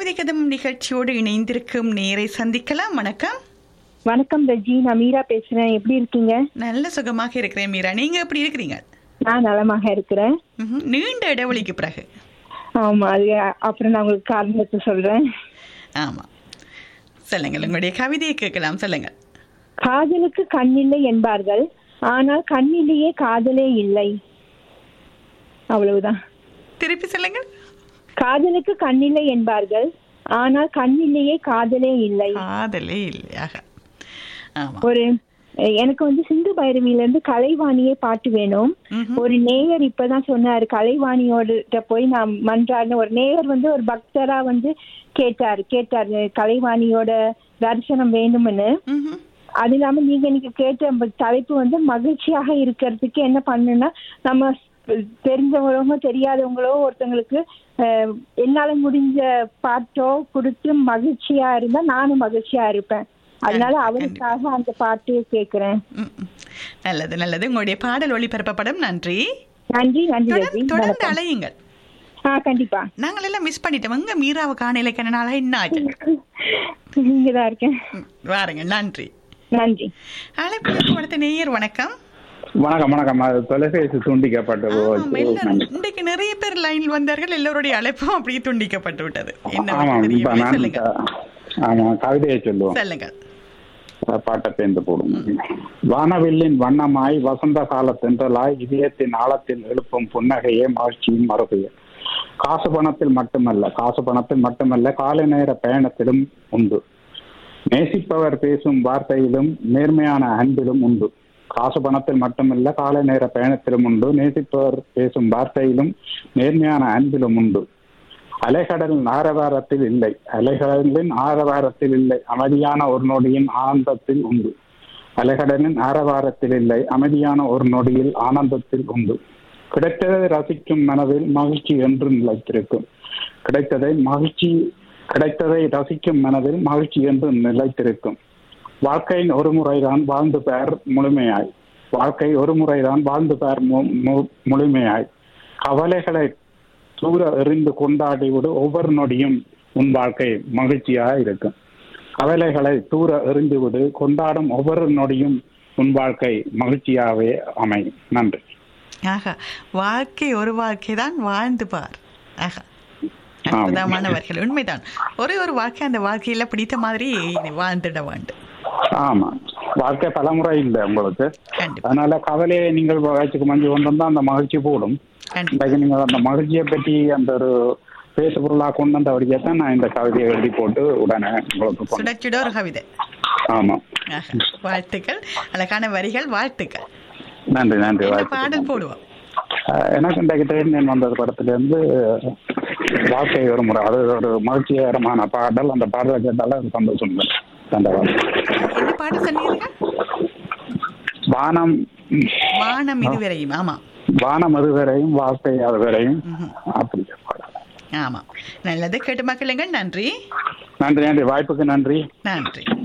கவிதை கதம் நிகழ்ச்சியோடு இணைந்திருக்கும் நேரை சந்திக்கலாம் வணக்கம் வணக்கம் ரஜி நான் மீரா பேசுறேன் எப்படி இருக்கீங்க நல்ல சுகமாக இருக்கிறேன் மீரா நீங்க எப்படி இருக்கிறீங்க நான் நலமாக இருக்கிறேன் ம்ஹும். நீண்ட இடைவெளிக்கு பிறகு ஆமா அது அப்புறம் நான் உங்களுக்கு காரணத்தை சொல்றேன் ஆமா சொல்லுங்கள் உங்களுடைய கவிதையை கேட்கலாம் சொல்லுங்கள் காதலுக்கு கண்ணில்லை என்பார்கள் ஆனால் கண்ணிலேயே காதலே இல்லை அவ்வளவுதான் திருப்பி சொல்லுங்கள் காதலுக்கு கண்ணில்லை என்பார்கள் ஆனால் கண்ணிலேயே காதலே இல்லை காதலே இல்லையாக ஆமா ஒரு எனக்கு வந்து சிந்து பைரவியில இருந்து கலைவாணியே பாட்டு வேணும் ம்ஹும். ஒரு நேயர் இப்பதான் சொன்னாரு கலைவாணியோட போய் நான் மன்றாடின ஒரு நேயர் வந்து ஒரு பக்தரா வந்து கேட்டாரு கேட்டாரு கலைவாணியோட தரிசனம் வேணும்னு ம்ஹும். அது இல்லாம நீங்க இன்னைக்கு கேட்ட ப- தலைப்பு வந்து மகிழ்ச்சியாக இருக்கிறதுக்கு என்ன பண்ணுன்னா நம்ம தெரிஞ்சவங்களோ தெரியாதவங்களோ ஒருத்தங்களுக்கு அஹ், என்னால முடிஞ்ச பாட்டோ கொடுத்து மகிழ்ச்சியா இருந்தா நானும் மகிழ்ச்சியா இருப்பேன் அதனால கண்டிப்பா, அவருக்காக அந்த பாட்டு கேக்குறேன் ம், ம். நல்லது நல்லது உங்களுடைய பாடல் ஒளிபரப்பப்படும் நன்றி நன்றி நன்றி தொடர்ந்து- ரஜி தொடர்ந்து வணக்கம். அலையுங்கள் ஆ கண்டிப்பா நாங்கள் எல்லாம் மிஸ் பண்ணிட்டோம் எங்க மீராவை காணையில கண்ணனால என்ன ஆச்சு இங்கதான் இருக்கேன் ம், வாருங்க நன்றி நன்றி அழைப்பு அடுத்த நேயர் வணக்கம் வணக்கம் வணக்கம் அது தொலைபேசி துண்டிக்கப்பட்டு ஆமாம், போச்சு. எல்லாரும் இன்றைக்கு நிறைய பேர் லைனில் வந்தார்கள் எல்லோருடைய அழைப்பும் அப்படியே துண்டிக்கப்பட்டு விட்டது என்ன ஆமாம் இப்ப தெரியவில்லை. நான் சொல்லுங்க ஆமா கவிதையை சொல்லுவோம் சொல்லுங்க பாட்டை சேர்ந்து போடுவோம் வானவில்லின் வண்ணமாய் வசந்த கால தென்றலாய் இதயத்தின் ஆழத்தில் எழுப்பும் புன்னகையே மகிழ்ச்சியின் மறுகையே காசு பணத்தில் மட்டுமல்ல காசு பணத்தில் மட்டுமல்ல காலை நேர பயணத்திலும் உண்டு நேசிப்பவர் பேசும் வார்த்தையிலும் நேர்மையான அன்பிலும் உண்டு காசு பணத்தில் மட்டுமல்ல காலை நேர பயணத்திலும் உண்டு நேசிப்பவர் பேசும் வார்த்தையிலும் நேர்மையான அன்பிலும் உண்டு அலைகடலின் ஆரவாரத்தில் இல்லை அலைகடலின் ஆரவாரத்தில் இல்லை அமைதியான ஒரு நொடியின் ஆனந்தத்தில் உண்டு அலைகடலின் ஆரவாரத்தில் இல்லை அமைதியான ஒரு நொடியில் ஆனந்தத்தில் உண்டு கிடைத்ததை ரசிக்கும் மனதில் மகிழ்ச்சி என்றும் நிலைத்திருக்கும் கிடைத்ததை மகிழ்ச்சி கிடைத்ததை ரசிக்கும் மனதில் மகிழ்ச்சி என்றும் நிலைத்திருக்கும் வாழ்க்கையின் ஒரு முறைதான் வாழ்ந்து பெயர் முழுமையாய் வாழ்க்கை ஒரு முறைதான் வாழ்ந்து பெயர் மு- மு- முழுமையாய் கவலைகளை தூர எறிந்து கொண்டாடி விடு ஒவ்வொரு நொடியும் உன் வாழ்க்கை மகிழ்ச்சியாக இருக்கும் கவலைகளை தூர எறிந்து விடு கொண்டாடும் ஒவ்வொரு நொடியும் உன் வாழ்க்கை மகிழ்ச்சியாகவே அமையும் நன்றி ஆஹா வாழ்க்கை ஒரு வாழ்க்கை தான் வாழ்ந்து பார் ஆஹா அற்புதமானவர்கள் உண்மைதான் ஒரே ஒரு வாழ்க்கை அந்த வாழ்க்கையில பிடித்த மாதிரி வாழ்ந்துட வேண்டும் ஆமா வாழ்க்கை பலமுறை இல்லை உங்களுக்கு கண்டிப்பா அதனால கவலையை நீங்கள் வயசுக்கு மஞ்சு கொண்டு வந்தா அந்த மகிழ்ச்சி போடும் கண்டிப்பா இன்றைக்கு நீங்கள் அந்த மகிழ்ச்சியை பற்றி அந்த ஒரு பேசு பொருளாக கொண்டு வந்த வழியை தான் நான் இந்த கவிதையை எழுதி போட்டு உடனே உங்களுக்கு கொண்டு சுடச்சுட ஒரு கவிதை ஆமா ஆஹா. வாழ்த்துக்கள் அழகான வரிகள் வாழ்த்துக்கள் நன்றி நன்றி என்ன வாழ்த்துக்கள். பாடல் போடுவோம் ஆஹ் எனக்கு இன்றைக்கு தேடினேன் வந்தது படத்துல இருந்து வாழ்க்கை ஒரு முறை அது ஒரு மகிழ்ச்சிகரமான பாடல் அந்த பாடலை கேட்டாலும் எனக்கு சந்தோஷம் தான். தண்டவாளம் என்ன பாடல் சொன்னீங்க வானம் வானம் இதுவரையும் ஆமா வானம் அதுவரையும் வாழ்க்கை அதுவரையும் அப்படி பாடல் ஆமா நல்லது கேட்டு மக்களுங்க நன்றி நன்றி நன்றி வாய்ப்புக்கு நன்றி நன்றி